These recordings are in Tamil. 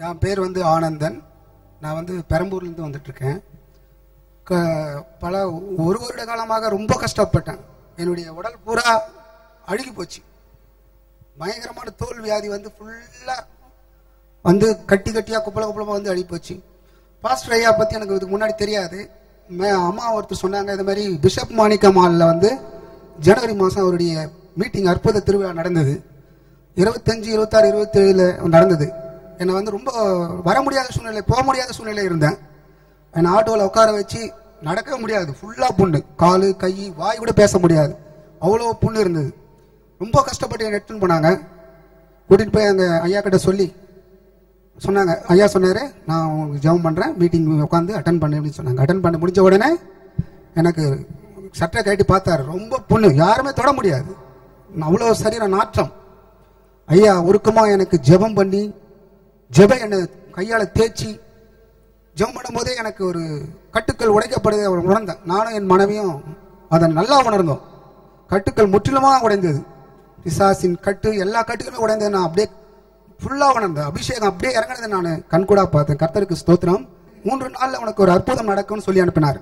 என் பேர் வந்து ஆனந்தன் நான் வந்து பெரம்பூர்லேருந்து வந்துட்டுருக்கேன் க பல ஒரு வருட காலமாக ரொம்ப கஷ்டப்பட்டேன் என்னுடைய உடல் பூரா அழுகி போச்சு பயங்கரமான தோல் வியாதி வந்து ஃபுல்லாக வந்து கட்டி கட்டியாக குப்பல குப்பலமாக வந்து அழுகி போச்சு பாஸ்டர் ஐயா பற்றி எனக்கு இதுக்கு முன்னாடி தெரியாது மே அம்மா ஒருத்தர் சொன்னாங்க இது மாதிரி பிஷப் மாணிக்க மாலில் வந்து ஜனவரி மாதம் அவருடைய மீட்டிங் அற்புத திருவிழா நடந்தது இருபத்தஞ்சு இருபத்தாறு இருபத்தேழில் நடந்தது என்னை வந்து ரொம்ப வர முடியாத சூழ்நிலை போக முடியாத சூழ்நிலை இருந்தேன் என்னை ஆட்டோவில் உட்கார வச்சு நடக்க முடியாது ஃபுல்லாக புண்ணு காலு கை வாய் கூட பேச முடியாது அவ்வளோ புண்ணு இருந்தது ரொம்ப கஷ்டப்பட்டு என்னை எடுத்துன்னு போனாங்க கூட்டிகிட்டு போய் அங்கே ஐயா கிட்ட சொல்லி சொன்னாங்க ஐயா சொன்னாரு நான் உங்களுக்கு ஜெபம் பண்ணுறேன் மீட்டிங் உட்காந்து அட்டன் பண்ணு அப்படின்னு சொன்னாங்க அட்டன் பண்ண முடிஞ்ச உடனே எனக்கு சட்டை கட்டி பார்த்தாரு ரொம்ப புண்ணு யாருமே தொட முடியாது அவ்வளோ சரீர நாற்றம் ஐயா உருக்கமாக எனக்கு ஜெபம் பண்ணி ஜெப என்னை கையால் தேய்ச்சி ஜெபம் பண்ணும்போதே எனக்கு ஒரு கட்டுக்கள் உடைக்கப்படுவதை அவர் உணர்ந்தேன் நானும் என் மனைவியும் அதை நல்லா உணர்ந்தோம் கட்டுக்கள் முற்றிலுமாக உடைந்தது பிசாசின் கட்டு எல்லா கட்டுகளுமே உடைந்தது நான் அப்படியே ஃபுல்லாக உணர்ந்தேன் அபிஷேகம் அப்படியே இறங்கினதை நான் கண்கூடா பார்த்தேன் கர்த்தருக்கு ஸ்தோத்திரம் மூன்று நாளில் உனக்கு ஒரு அற்புதம் நடக்கும்னு சொல்லி அனுப்பினார்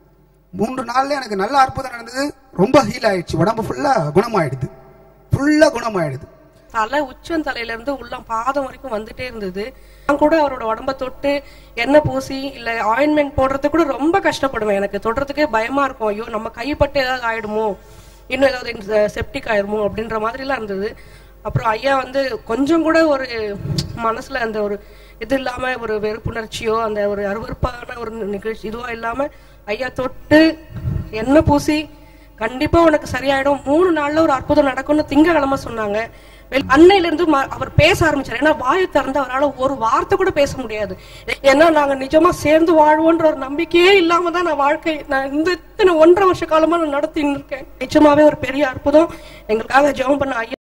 மூன்று நாள்ல எனக்கு நல்ல அற்புதம் நடந்தது ரொம்ப ஹீல் ஆயிடுச்சு உடம்பு ஃபுல்லாக குணமாயிடுது ஃபுல்லாக குணமாயிடுது தலை உச்சம் தலையில இருந்து உள்ளம் பாதம் வரைக்கும் வந்துட்டே இருந்தது நான் கூட அவரோட உடம்ப தொட்டு எண்ணெய் பூசி இல்ல ஆயின்மெண்ட் போடுறதுக்கு கூட ரொம்ப கஷ்டப்படுவேன் எனக்கு தொடுறதுக்கே பயமா இருக்கும் ஐயோ நம்ம கைப்பட்டு ஏதாவது ஆயிடுமோ இன்னும் ஏதாவது செப்டிக் ஆயிடுமோ அப்படின்ற மாதிரி எல்லாம் இருந்தது அப்புறம் ஐயா வந்து கொஞ்சம் கூட ஒரு மனசுல அந்த ஒரு இது இல்லாம ஒரு வெறுப்புணர்ச்சியோ அந்த ஒரு அருவருப்பான ஒரு நிகழ்ச்சி இதுவோ இல்லாம ஐயா தொட்டு எண்ணெய் பூசி கண்டிப்பா உனக்கு சரியாயிடும் மூணு நாள்ல ஒரு அற்புதம் நடக்கும்னு திங்கக்கிழமை சொன்னாங்க வெள்- அன்னையில இருந்து ம- அவர் பேச ஆரம்பிச்சார் ஏன்னா வாயை திறந்து அவரால் ஒரு வார்த்தை கூட பேச முடியாது ஏன்னா நாங்க நிஜமா சேர்ந்து வாழ்வோன்ற ஒரு நம்பிக்கையே இல்லாம தான் நான் வாழ்க்கை நான் இந்த இத்தனை ஒன்றரை வருஷ காலமா நான் நடத்தின்னு இருக்கேன் நிஜமாவே ஒரு பெரிய அற்புதம் எங்களுக்காக ஜெபம் பண்ண ஐயா